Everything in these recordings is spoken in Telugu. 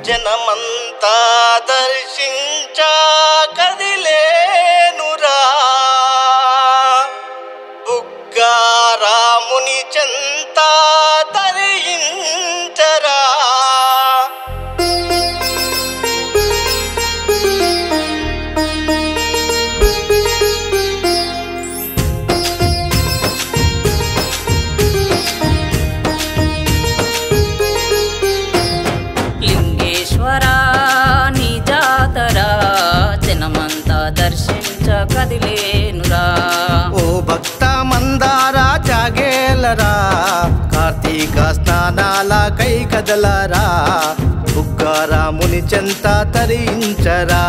జనమంతా దర్శించ కదిలేనురా బుగ్గారాముని చెంత తరించరా లింగేశ్వర నీ జాతర జనమంతా దర్శించ కదిలేనురా ఓ భక్త మందార జాగేలరా కార్తీక స్నానాల కై కదలరా బుగ్గారాముని చెంత తరించరా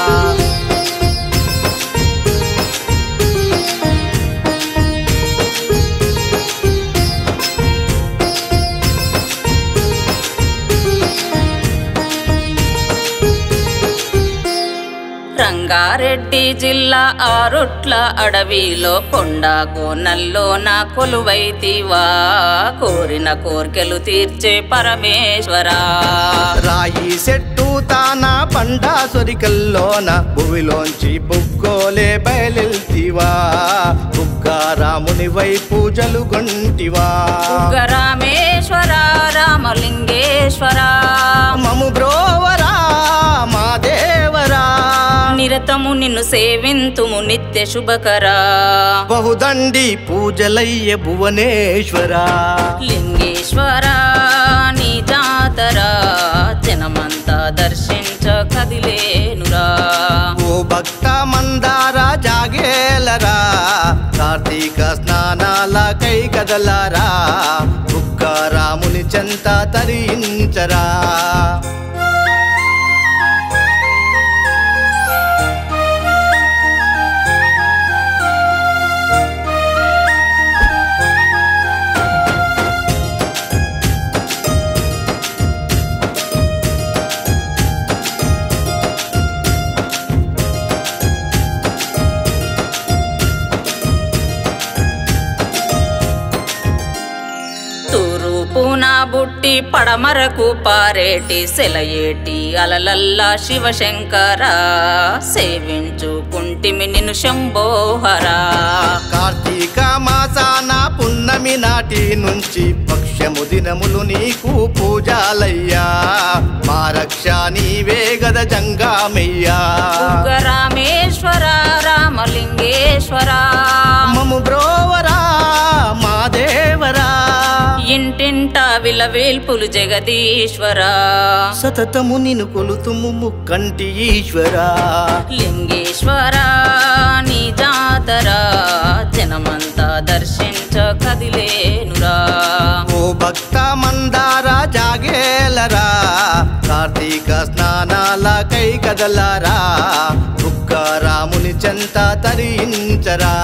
రంగారెడ్డి జిల్లా ఆరుట్ల అడవిలో కొండ కోనల్లో నా కొలువైతివా కోరిన కోర్కెలు తీర్చే పరమేశ్వరా రాయి చెట్టు తాన పండ సొరికల్లోన భువిలోంచి బుగ్గోలే బయలెల్తివా బుగ్గారాముని వై పూజలు గొంటివా రామేశ్వర రామలింగేశ్వర మము బ్రోవరా మా దేవరా నిరతము నిన్ను సేవింతుము నిత్య శుభకరా బహుదండి పూజలయ్య భువనేశ్వరా లింగేశ్వర నీ జాతర జనమంతా దర్శించ కదిలేనురా ఓ భక్త మందార జాగేలరా కార్తీక స్నానాల కై కదలరా బుగ్గారాముని చెంత తరించరా తూరుపున బుట్టి పడమరకు పారేటి సెలయేటి అలలల్లా శివశంకర సేవించుకుంటిమి నిన్ను శంభోహరా కార్తీక మాసాన పున్నమి నాటి నుంచి పక్షము దినములు నీకు పూజాలయ్యా మా రక్ష నీవే గద జంగామయ్యా రామేశ్వర రామలింగేశ్వర మము బ్రోవరా మా దేవరా ఇంటింట విలవేల్పులు జగదీశ్వర సతతము నిను కొలుతుము ముక్కంటి ఈశ్వరా లింగేశ్వర నీ జాతర జనమంతా దర్శించ కదిలేనురా ఓ భక్త మందార జాగేలరా కార్తీక స్నానాల కై కదలరా బుగ్గారాముని చెంత తరించరా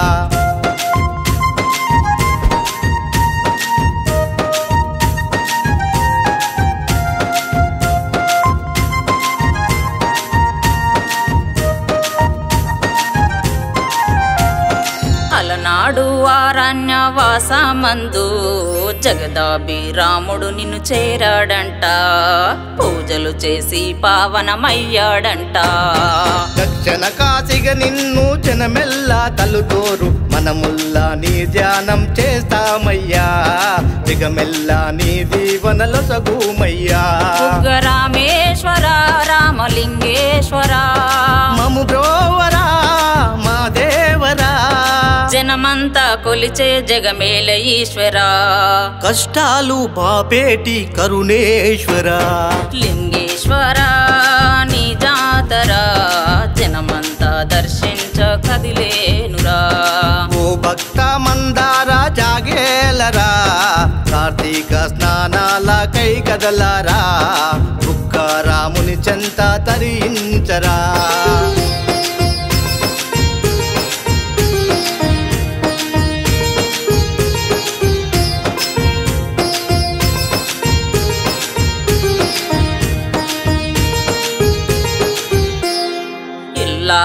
అలనాడు ఆరణ్య వాసమందు జగదాభి రాముడు నిన్ను చేరాడంట పూజలు చేసి పావనమయ్యాడంట దక్షిణ కాశిగ నిన్ను జనమెల్లా తలుతోరు మనముల్లా నీ ధ్యానం చేస్తామయ్యా దిగమెల్లా నీ దీవనల సగుమయ్యా రామేశ్వర రామలింగేశ్వర మము బ్రోవరా మా దేవరా జనమంతా కొలిచే జగమేల ఈశ్వర కష్టాలు బాపేటి కరుణేశ్వరా లింగేశ్వర నీ జాతర జనమంతా దర్శించ కదిలేనురా ఓ భక్త మందార జాగేలరా కార్తీక స్నానాల కై కదలరా బుగ్గారాముని చెంత తరించరా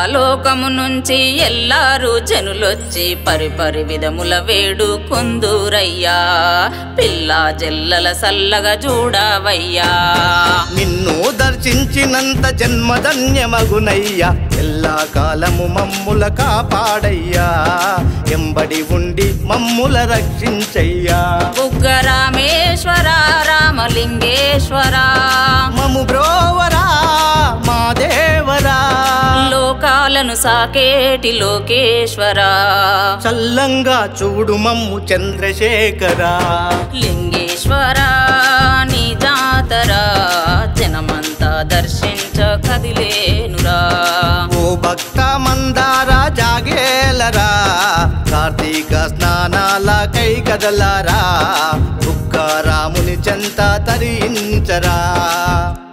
లోకము నుంచి ఎల్లారు జనులొచ్చి పరిపరి విధముల వేడు కొందురయ్యా పిల్ల జల్లల సల్లగా చూడవయ్యా నిన్ను దర్శించినంత జన్మధన్యమగునయ్యా ఎల్లా కాలము మమ్ముల కాపాడయ్యా ఎంబడి ఉండి మమ్ముల రక్షించయ్యా ఉగ్గరామేశ్వర రామలింగేశ్వర మము బ్రోవరా మా దేవరా లోకాలను సాకేటి లోకేశ్వర చల్లంగా చూడు మమ్ము చంద్రశేఖరా లింగేశ్వర నీ జాతర జనమంతా దర్శించ కదిలేనురా ఓ భక్త మందార జాగేలరా కార్తీక స్నానాల కై కదలరా రాముని చెంత తరించరా